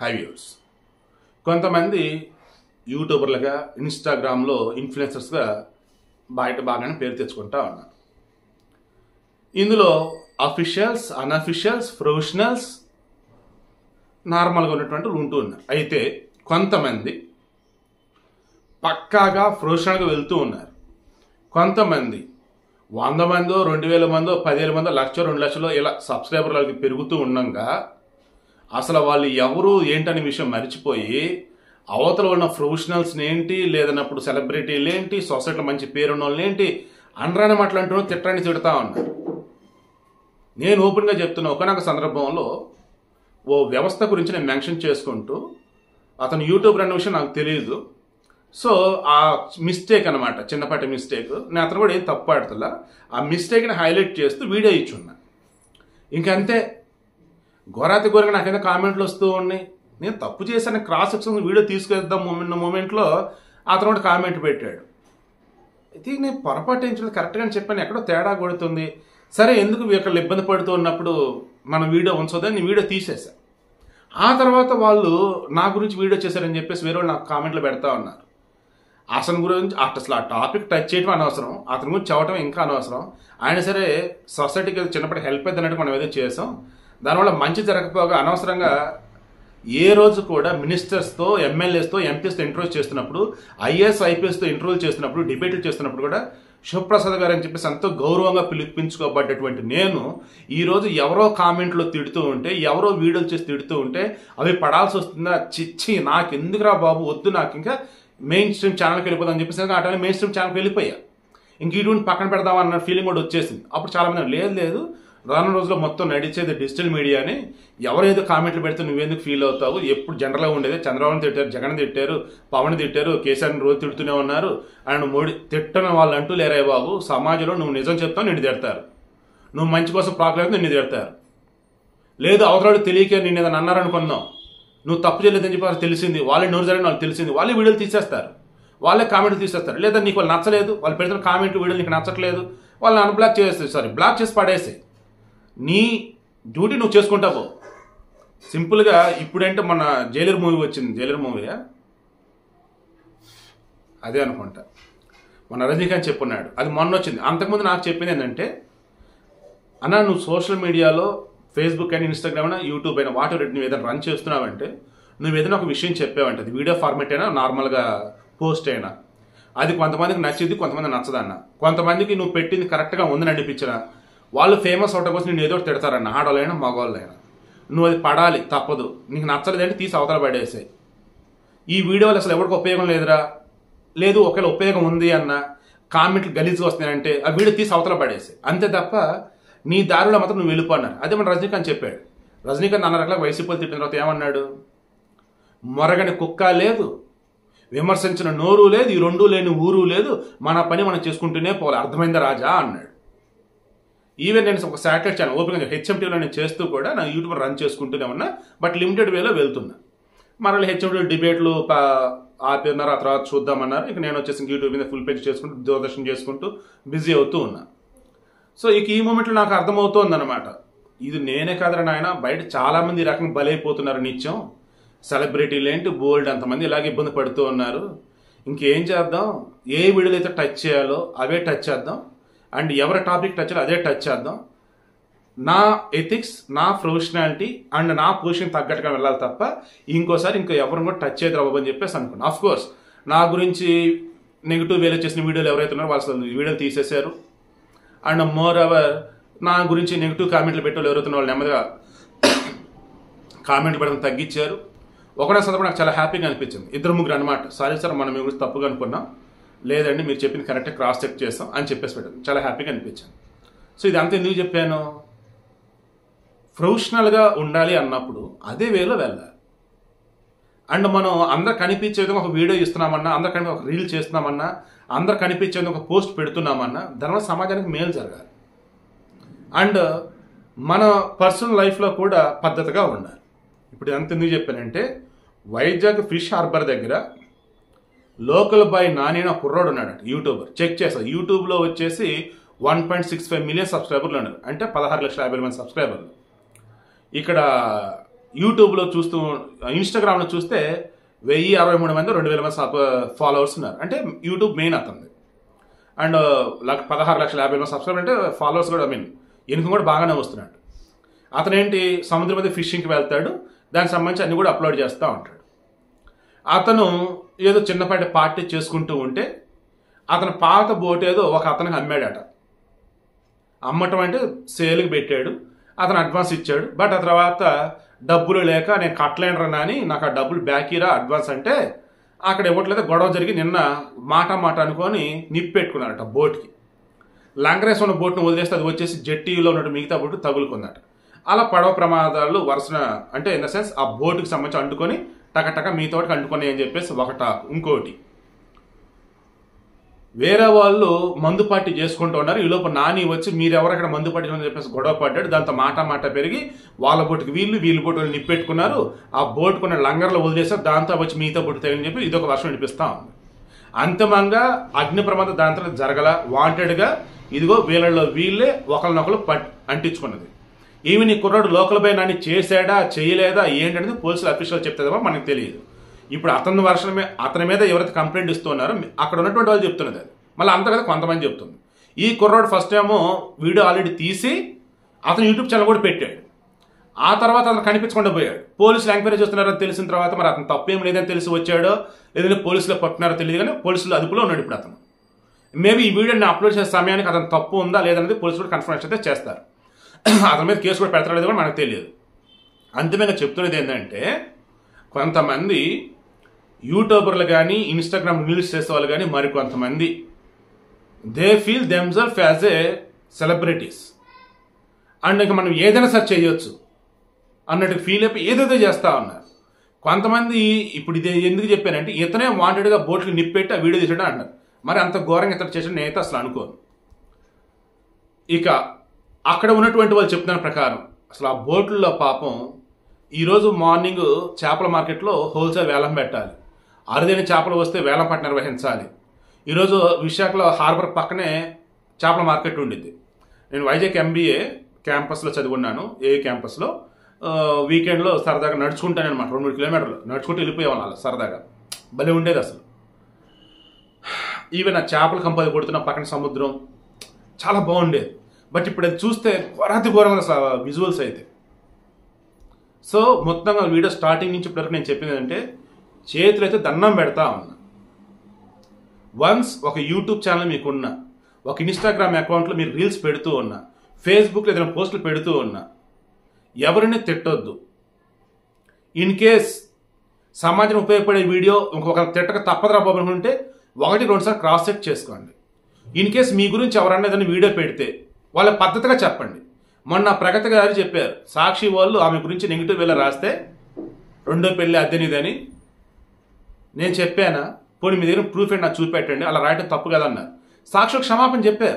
high viewers కొంతమంది యూట్యూబర్లుగా ఇన్స్టాగ్రామ్లో ఇన్ఫ్లుయెన్సర్స్గా బయట బాగానే పేరు తెచ్చుకుంటా ఉన్నారు ఇందులో అఫీషియల్స్ అన్అఫీషియల్స్ ప్రొఫెషనల్స్ నార్మల్గా ఉన్నటువంటి వాళ్ళు ఉంటూ ఉన్నారు అయితే కొంతమంది పక్కాగా ప్రొఫెషనల్గా వెళ్తూ ఉన్నారు కొంతమంది వంద మందో రెండు వేల మందో పదివేల మందో లక్ష రెండు లక్షలు ఇలా సబ్స్క్రైబర్లకి పెరుగుతూ ఉండగా అసలు వాళ్ళు ఎవరు ఏంటనే విషయం మర్చిపోయి అవతల ఉన్న ప్రొఫెషనల్స్ని ఏంటి లేదన్నప్పుడు సెలబ్రిటీలు ఏంటి సొసైటీలో మంచి పేరున్న వాళ్ళు ఏంటి అనరాని మాట్లాడుతూ తిట్టని తిడతా ఉన్నారు నేను ఓపెన్గా చెప్తున్నా ఒకనొక సందర్భంలో ఓ వ్యవస్థ గురించి నేను మెన్షన్ చేసుకుంటూ అతను యూట్యూబర్ అన్న విషయం నాకు తెలియదు సో ఆ మిస్టేక్ అనమాట చిన్నపాటి మిస్టేక్ నేను అతను కూడా ఏం తప్పు ఆడుతున్నా ఆ మిస్టేక్ని హైలైట్ చేస్తూ వీడియో ఇచ్చున్నా ఇంకంతే ఘోరాతి ఘోరంగా నాకైతే కామెంట్లు వస్తూ ఉన్నాయి నేను తప్పు చేశాను క్రాస్ సెక్షన్ వీడియో తీసుకెళ్దాం మూమెంట్ మూమెంట్లో అతను కూడా కామెంట్ పెట్టాడు ఇది నేను పొరపాటు ఏంటో కరెక్ట్గా చెప్పాను ఎక్కడో తేడా కొడుతుంది సరే ఎందుకు వీళ్ళు ఇబ్బంది పడుతూ ఉన్నప్పుడు మన వీడియో ఉంచొద్దని నేను వీడియో తీసేసా ఆ తర్వాత వాళ్ళు నా గురించి వీడియో చేశారని చెప్పేసి వేరే వాళ్ళు నాకు కామెంట్లు పెడతా ఉన్నారు అసలు గురించి అసలు ఆ టాపిక్ టచ్ చేయడం అనవసరం అతని గురించి చదవటం ఇంకా అనవసరం ఆయన సరే సొసైటీకి చిన్నప్పటి హెల్ప్ అవుతున్నట్టు మనం ఏదో చేసాం దానివల్ల మంచి జరగకపోగా అనవసరంగా ఏ రోజు కూడా మినిస్టర్స్తో ఎమ్మెల్యేస్తో ఎంపీస్తో ఇంటర్వ్యూస్ చేస్తున్నప్పుడు ఐఏఎస్ ఐపీఎస్తో ఇంటర్వ్యూలు చేస్తున్నప్పుడు డిబేట్లు చేస్తున్నప్పుడు కూడా శివప్రసాద్ గారు అని చెప్పేసి ఎంతో గౌరవంగా పిలిపించుకోబడ్డటువంటి నేను ఈరోజు ఎవరో కామెంట్లో తిడుతూ ఉంటే ఎవరో వీడియోలు చేసి తిడుతూ ఉంటే అవి పడాల్సి వస్తుందా చిచ్చి నాకు ఎందుకురా బాబు వద్దు నాకు ఇంకా మెయిన్ స్ట్రీమ్ ఛానల్కి వెళ్ళిపోదాం అని చెప్పేసి ఆ టైం మెయిన్ స్ట్రీమ్ ఛానల్కి వెళ్ళిపోయా ఇంక ఇటువంటి పక్కన పెడదామన్న ఫీలింగ్ కూడా వచ్చేసింది అప్పుడు చాలా మంది లేదు లేదు రానున్న రోజుల్లో మొత్తం నడిచేది డిజిటల్ మీడియాని ఎవరేదో కామెంట్లు పెడితే నువ్వెందుకు ఫీల్ అవుతావు ఎప్పుడు జనరల్గా ఉండేది చంద్రబాబు తిట్టారు జగన్ తిట్టారు పవన్ తిట్టారు కేసీఆర్ని రోజు తిడుతూనే ఉన్నారు అండ్ మోడీ తిట్టని వాళ్ళు అంటూ లేరే బాబు సమాజంలో నువ్వు నిజం చెప్తావు నిన్ను తిడతారు నువ్వు మంచి కోసం ప్రాకులేదు నిన్ను తిడతారు లేదు అవతలాడు తెలియక నేను ఏదైనా అన్నారనుకున్నావు నువ్వు తప్పు చేయలేదని చెప్పి వాళ్ళకి తెలిసింది వాళ్ళే నోరు జరిగిన వాళ్ళకి తెలిసింది వాళ్ళే వీడియోలు తీసేస్తారు వాళ్ళే కామెంట్లు తీసేస్తారు లేదా నీకు వాళ్ళు నచ్చలేదు వాళ్ళు పెడుతున్న కామెంట్లు వీడియోలు నీకు నచ్చట్లేదు వాళ్ళని అన్బ్లాక్ చేస్తే సారీ బ్లాక్ చేసి పడేసి నీ డ్యూటీ నువ్వు చేసుకుంటావు సింపుల్గా ఇప్పుడంటే మన జైలర్ మూవీ వచ్చింది జైలర్ మూవీయా అదే అనుకుంటా మన రజనీకాంత్ చెప్పున్నాడు అది మొన్న వచ్చింది అంతకుముందు నాకు చెప్పింది ఏంటంటే అన్న నువ్వు సోషల్ మీడియాలో ఫేస్బుక్ అయినా ఇన్స్టాగ్రామ్ అయినా యూట్యూబ్ అయినా వాటర్ నువ్వు ఏదైనా రన్ చేస్తున్నావంటే నువ్వు ఏదైనా ఒక విషయం చెప్పావంటే అది వీడియో ఫార్మేట్ అయినా నార్మల్గా పోస్ట్ అయినా అది కొంతమందికి నచ్చింది కొంతమంది నచ్చదన్న కొంతమందికి నువ్వు పెట్టింది కరెక్ట్గా ఉందని అనిపించిన వాళ్ళు ఫేమస్ అవటం కోసం నేను ఏదో ఒకటి తిడతారన్న ఆడవాళ్ళైనా మగవాళ్ళైనా నువ్వు అది పడాలి తప్పదు నీకు నచ్చలేదంటే తీసి అవతల పడేసాయి ఈ వీడియో వల్ల అసలు ఎవరికి ఉపయోగం లేదురా లేదు ఒకవేళ ఉపయోగం ఉంది అన్న కామెంట్లు గలీజ్గా వస్తున్నాయంటే ఆ వీడియో తీసి అవతల పడేసి అంతే తప్ప నీ దారిలో మాత్రం నువ్వు వెళ్ళిపో అన్నారు అదే మన రజనీకాంత్ చెప్పాడు రజనీకాంత్ అన్న రకాల వైసీపీ తిట్టిన తర్వాత ఏమన్నాడు మొరగని కుక్క లేదు విమర్శించిన నోరు లేదు ఈ రెండు లేని ఊరు లేదు మన పని మనం చేసుకుంటూనే పోవాలి అర్థమైందా రాజా అన్నాడు ఈవెన్ నేను ఒక శాటిలైట్ ఛానల్ ఓపెన్ హెచ్ఎంటీలో నేను చేస్తూ కూడా నా యూట్యూబ్ రన్ చేసుకుంటూనే ఉన్నా బట్ లిమిటెడ్ వేలో వెళ్తున్నా మరలా హెచ్ఎంటీ డిబేట్లు ఆపిన్నారు ఆ తర్వాత చూద్దామన్నారు ఇక నేను వచ్చేసి యూట్యూబ్ మీద ఫుల్ పేజ్ చేసుకుంటూ దూరదర్శన్ చేసుకుంటూ బిజీ అవుతూ ఉన్నా సో ఇక ఈ మూమెంట్లో నాకు అర్థమవుతోంది అనమాట ఇది నేనే కాదురా నాయన బయట చాలా మంది ఈ రకంగా బలైపోతున్నారు నిత్యం సెలబ్రిటీలు ఏంటి బోల్డ్ అంతమంది ఇలాగే ఇబ్బంది పడుతూ ఉన్నారు ఇంకేం చేద్దాం ఏ వీడియోలు అయితే టచ్ చేయాలో అవే టచ్ చేద్దాం అండ్ ఎవరి టాపిక్ టచ్ చేయాలో అదే టచ్ చేద్దాం నా ఎథిక్స్ నా ప్రొఫెషనాలిటీ అండ్ నా పొజిషన్ తగ్గట్టుగా వెళ్ళాలి తప్ప ఇంకోసారి ఇంకో ఎవరిని కూడా టచ్ చేయదు అవ్వని చెప్పేసి అనుకున్నాను అఫ్ కోర్స్ నా గురించి నెగిటివ్ వేలో చేసిన వీడియోలు ఎవరైతే ఉన్నారో వాళ్ళు అసలు వీడియోలు తీసేశారు అండ్ మోర్ ఎవర్ నా గురించి నెగిటివ్ కామెంట్లు పెట్టే వాళ్ళు ఎవరైతే వాళ్ళు నెమ్మదిగా కామెంట్లు పెట్టడం తగ్గించారు ఒకటే సందర్భం నాకు చాలా హ్యాపీగా అనిపించింది ఇద్దరు ముగ్గురు అనమాట సారీ సార్ మనం మీ గురించి తప్పుగా అనుకున్నాం లేదండి మీరు చెప్పింది కరెక్ట్గా క్రాస్ చెక్ చేస్తాం అని చెప్పేసి పెట్టాను చాలా హ్యాపీగా అనిపించింది సో ఇదంతా ఎందుకు చెప్పాను ప్రొఫెషనల్గా ఉండాలి అన్నప్పుడు అదే వేలో వెళ్ళాలి అండ్ మనం అందరు కనిపించే విధంగా ఒక వీడియో ఇస్తున్నామన్నా అందరు కనిపి ఒక రీల్ చేస్తున్నామన్నా అందరు కనిపించే విధంగా ఒక పోస్ట్ పెడుతున్నామన్నా దానివల్ల సమాజానికి మేలు జరగాలి అండ్ మన పర్సనల్ లైఫ్లో కూడా పద్ధతిగా ఉండాలి ఇప్పుడు ఎంత ఎందుకు చెప్పానంటే వైజాగ్ ఫిష్ హార్బర్ దగ్గర లోకల్ బాయ్ నాని అని ఒక కుర్రోడు ఉన్నాడు యూట్యూబర్ చెక్ చేస్తాను యూట్యూబ్లో వచ్చేసి one point six five million సబ్స్క్రైబర్లు ఉన్నారు అంటే పదహారు లక్షల యాభై మంది సబ్స్క్రైబర్లు ఇక్కడ యూట్యూబ్లో చూస్తూ ఇన్స్టాగ్రామ్లో చూస్తే వెయ్యి అరవై మూడు మంది రెండు వేల మంది ఫాలోవర్స్ ఉన్నారు అంటే యూట్యూబ్ మెయిన్ అతనిది అండ్ లక్ష పదహారు లక్షల యాభై వేల సబ్స్క్రైబర్ అంటే ఫాలోవర్స్ కూడా ఐ మీన్ ఇన్కమ్ కూడా బాగానే వస్తున్నాడు అతను ఏంటి సముద్రం మీద ఫిషింగ్కి వెళ్తాడు దానికి సంబంధించి అన్ని కూడా అప్లోడ్ చేస్తూ ఉంటాడు అతను ఏదో చిన్నపాటి పార్టీ చేసుకుంటూ ఉంటే అతను పాత బోట్ ఏదో ఒక అతనికి అమ్మాడట అమ్మటం అంటే సేల్కి పెట్టాడు అతను అడ్వాన్స్ ఇచ్చాడు బట్ ఆ తర్వాత డబ్బులు లేక నేను కట్టలేనరా అని నాకు ఆ డబ్బులు బ్యాక్ ఇరా అడ్వాన్స్ అంటే అక్కడ ఇవ్వట్లేదు గొడవ జరిగి నిన్న మాట మాట అనుకొని నిప్పు పెట్టుకున్నారట బోట్కి లంకరేస్ ఉన్న బోట్ను వదిలేస్తే అది వచ్చేసి జట్టీలో ఉన్నట్టు మిగతా బోటు తగులుకుందట అలా పడవ ప్రమాదాలు వరుసన అంటే ఇన్ ద సెన్స్ ఆ బోటుకి సంబంధించి అంటుకొని టకటక మీతోటికి అంటుకొని అని చెప్పేసి ఒకట ఇంకోటి వేరే వాళ్ళు మందు పార్టీ చేసుకుంటూ ఉన్నారు ఈ లోపు నాని వచ్చి మీరెవరు అక్కడ మందు పార్టీ అని చెప్పేసి గొడవ పడ్డాడు దాంతో మాట మాట పెరిగి వాళ్ళ బోటుకి వీళ్ళు వీళ్ళ బోటు వాళ్ళు నిప్పెట్టుకున్నారు ఆ బోటుకున్న లంగర్లో వదిలేసారు దాంతో వచ్చి మీతో బోటు తగిలని చెప్పి ఇదొక వర్షం వినిపిస్తా ఉంది అంతిమంగా అగ్ని ప్రమాదం దాంతో జరగల వాంటెడ్గా ఇదిగో వీళ్ళలో వీళ్ళే ఒకరినొకరు పట్ అంటించుకున్నది ఈమె నీ కుర్రాడు లోకల్ బై నాని చేశాడా చేయలేదా ఏంటనేది పోలీసులు అఫీషియల్ చెప్తుందేమో మనకు తెలియదు ఇప్పుడు అతని వర్షం మీద అతని మీద ఎవరైతే కంప్లైంట్ ఇస్తున్నారో అక్కడ ఉన్నటువంటి వాళ్ళు చెప్తున్నది అది మళ్ళీ అంత కదా కొంతమంది చెప్తుంది ఈ కుర్రాడు ఫస్ట్ ఏమో వీడియో ఆల్రెడీ తీసి అతను యూట్యూబ్ ఛానల్ కూడా పెట్టాడు ఆ తర్వాత అతను కనిపించకుండా పోయాడు పోలీసులు ఎంక్వైరీ చేస్తున్నారని తెలిసిన తర్వాత మరి అతను తప్పేం లేదని తెలిసి వచ్చాడో లేదంటే పోలీసులు పట్టున్నారో తెలియదు కానీ పోలీసులు అదుపులో ఉన్నాడు ఇప్పుడు అతను మేబీ ఈ వీడియోని అప్లోడ్ చేసే సమయానికి అతను తప్పు ఉందా లేదనేది పోలీసులు కూడా కన్ఫర్మేషన్ అయితే చేస్తారు అతని మీద కేసు కూడా పెడతారో లేదో కూడా మనకు తెలియదు అంతిమంగా చెప్తున్నది ఏంటంటే కొంతమంది యూట్యూబర్లు కానీ ఇన్స్టాగ్రామ్ రీల్స్ చేసే వాళ్ళు కానీ మరికొంతమంది they feel themselves as a celebrities and ఇంకా మనం ఏదైనా సెర్చ్ చేయొచ్చు అన్నట్టు ఫీల్ అయిపోయి ఏదేదో చేస్తా ఉన్నారు కొంతమంది ఇప్పుడు ఇది ఎందుకు చెప్పానంటే ఇతనే వాంటెడ్గా బోట్లు నిప్పెట్టి ఆ వీడియో తీసాడు అంటారు మరి అంత ఘోరంగా ఇతను చేసిన నేనైతే అసలు అనుకోను ఇక అక్కడ ఉన్నటువంటి వాళ్ళు చెప్తున్న ప్రకారం అసలు ఆ బోట్లలో పాపం ఈరోజు మార్నింగ్ చేపల మార్కెట్లో హోల్సేల్ వేలం పెట్టాలి అరుదైన చేపలు వస్తే వేలం పట్టు నిర్వహించాలి ఈరోజు విశాఖలో హార్బర్ పక్కనే చేపల మార్కెట్ ఉండిద్ది నేను వైజాగ్ ఎంబీఏ క్యాంపస్లో చదువుకున్నాను ఏ క్యాంపస్లో వీకెండ్లో సరదాగా నడుచుకుంటాను అనమాట రెండు మూడు కిలోమీటర్లు నడుచుకుంటూ వెళ్ళిపోయేవాళ్ళం అలా సరదాగా భలే ఉండేది అసలు ఈవెన్ ఆ చేపల కంపది కొడుతున్న పక్కన సముద్రం చాలా బాగుండేది బట్ ఇప్పుడు అది చూస్తే ఘోరాతి ఘోరంగా అసలు విజువల్స్ అయితే సో మొత్తంగా వీడియో స్టార్టింగ్ నుంచి ఇప్పటివరకు నేను చెప్పింది ఏంటంటే చేతులు అయితే దండం పెడతా ఉన్నా వన్స్ ఒక యూట్యూబ్ ఛానల్ మీకున్న ఒక ఇన్స్టాగ్రామ్ అకౌంట్లో మీరు రీల్స్ పెడుతూ ఉన్నా ఫేస్బుక్లో ఏదైనా పోస్టులు పెడుతూ ఉన్నా ఎవరిని తిట్టొద్దు ఇన్ కేస్ సమాజం ఉపయోగపడే వీడియో ఇంకొక తిట్టక తప్పదురా బాబు అనుకుంటే ఒకటి రెండుసార్లు క్రాస్ చెక్ చేసుకోండి ఇన్ కేస్ మీ గురించి ఎవరన్నా ఏదైనా వీడియో పెడితే వాళ్ళ పద్ధతిగా చెప్పండి మొన్న ప్రగతి గారు చెప్పారు సాక్షి వాళ్ళు ఆమె గురించి నెగిటివ్ వేళ రాస్తే రెండో పెళ్లి అద్దెనిదని నేను చెప్పానా పోనీ మీ దగ్గర ప్రూఫ్ ఏంటి నాకు చూపెట్టండి అలా రాయటం తప్పు కదన్నారు సాక్షులకు క్షమాపణ చెప్పారు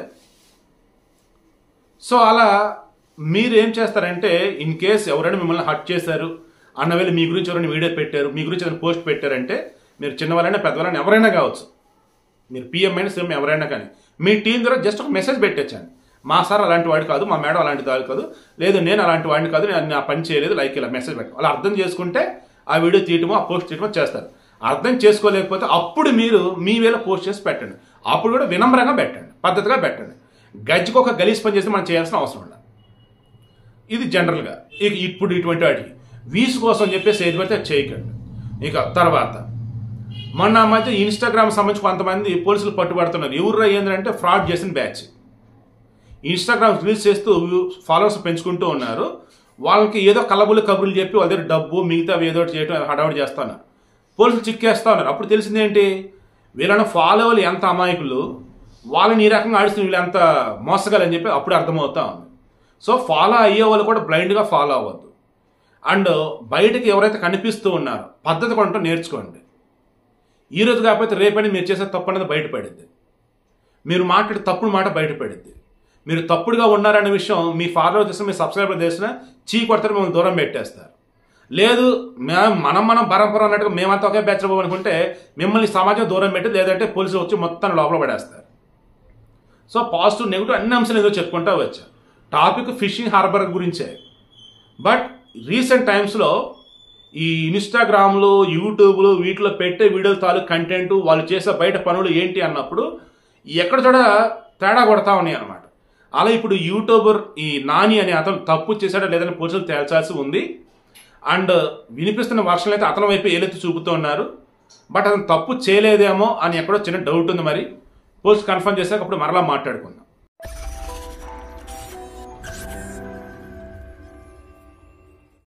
సో అలా మీరు ఏం చేస్తారంటే ఇన్ కేస్ ఎవరైనా మిమ్మల్ని హట్ చేశారు అన్న వేళ మీ గురించి ఎవరైనా వీడియో పెట్టారు మీ గురించి ఏదైనా పోస్ట్ పెట్టారంటే మీరు చిన్నవాళ్ళైనా పెద్దవాళ్ళైనా ఎవరైనా కావచ్చు మీరు పిఎం అయినా సీఎం ఎవరైనా కానీ మీ టీం ద్వారా జస్ట్ ఒక మెసేజ్ పెట్టొచ్చాను మా సార్ అలాంటి వాడు కాదు మా మేడం అలాంటి వాడు కాదు లేదు నేను అలాంటి వాడిని కాదు నేను నా పని చేయలేదు లైక్ ఇలా మెసేజ్ పెట్టాను అలా అర్థం చేసుకుంటే ఆ వీడియో తీయటమో ఆ పోస్ట్ చేయటమో చేస్తారు అర్థం చేసుకోలేకపోతే అప్పుడు మీరు మీ వేళ పోస్ట్ చేసి పెట్టండి అప్పుడు కూడా వినమ్రంగా పెట్టండి పద్ధతిగా పెట్టండి గజ్జికి ఒక గలీజ్ పని చేస్తే మనం చేయాల్సిన అవసరం ఉండదు ఇది జనరల్గా ఇక ఇప్పుడు ఇటువంటి వాటికి వీస్ కోసం చెప్పేసి ఏది పడితే అది చేయకండి ఇక తర్వాత మొన్న ఆ మధ్య ఇన్స్టాగ్రామ్ సంబంధించి కొంతమంది పోలీసులు పట్టుబడుతున్నారు ఎవరు ఏంటంటే ఫ్రాడ్ చేసిన బ్యాచ్ ఇన్స్టాగ్రామ్ రీల్స్ చేస్తూ ఫాలోవర్స్ పెంచుకుంటూ ఉన్నారు వాళ్ళకి ఏదో కలబులు కబుర్లు చెప్పి వాళ్ళ దగ్గర డబ్బు మిగతా ఏదో ఒకటి చేయడం హడావుడి చేస్తున్నారు పోలీసులు చిక్కేస్తా ఉన్నారు అప్పుడు తెలిసింది ఏంటి వీళ్ళని ఫాలోవర్లు ఎంత అమాయకులు వాళ్ళని ఈ రకంగా ఆడిస్తున్న వీళ్ళు ఎంత మోసగాలని చెప్పి అప్పుడు అర్థమవుతా ఉంది సో ఫాలో అయ్యే వాళ్ళు కూడా బ్లైండ్గా ఫాలో అవ్వద్దు అండ్ బయటకి ఎవరైతే కనిపిస్తూ ఉన్నారో పద్ధతి కొంటూ నేర్చుకోండి ఈ రోజు కాకపోతే రేపని మీరు చేసే తప్పు అనేది బయటపడింది మీరు మాట్లాడే తప్పుడు మాట బయటపడింది మీరు తప్పుడుగా ఉన్నారనే విషయం మీ ఫాలోవర్ చేసిన మీ సబ్స్క్రైబర్ చేసిన చీ కొడతారు మిమ్మల్ని దూరం పెట్టేస్తారు లేదు మేము మనం మనం పరంపర అన్నట్టుగా మేమంతా ఒకే బ్యాచ్ అనుకుంటే మిమ్మల్ని సమాజం దూరం పెట్టి లేదంటే పోలీసులు వచ్చి మొత్తం లోపల పడేస్తారు సో పాజిటివ్ నెగిటివ్ అన్ని అంశాలు ఏదో చెప్పుకుంటా వచ్చా టాపిక్ ఫిషింగ్ హార్బర్ గురించే బట్ రీసెంట్ టైమ్స్లో ఈ ఇన్స్టాగ్రామ్లో యూట్యూబ్లో వీటిలో పెట్టే వీడియోల తాలూకు కంటెంట్ వాళ్ళు చేసే బయట పనులు ఏంటి అన్నప్పుడు ఎక్కడ చూడ తేడా కొడతా ఉన్నాయి అనమాట అలా ఇప్పుడు యూట్యూబర్ ఈ నాని అనే అతను తప్పు చేశాడా లేదని పోలీసులు తేల్చాల్సి ఉంది అండ్ వినిపిస్తున్న వర్షాలు అయితే అతని వైపు ఏలెత్తి చూపుతూ ఉన్నారు బట్ అతను తప్పు చేయలేదేమో అని ఎక్కడో చిన్న డౌట్ ఉంది మరి పోలీసు కన్ఫర్మ్ చేశాక అప్పుడు మరలా మాట్లాడుకుందాం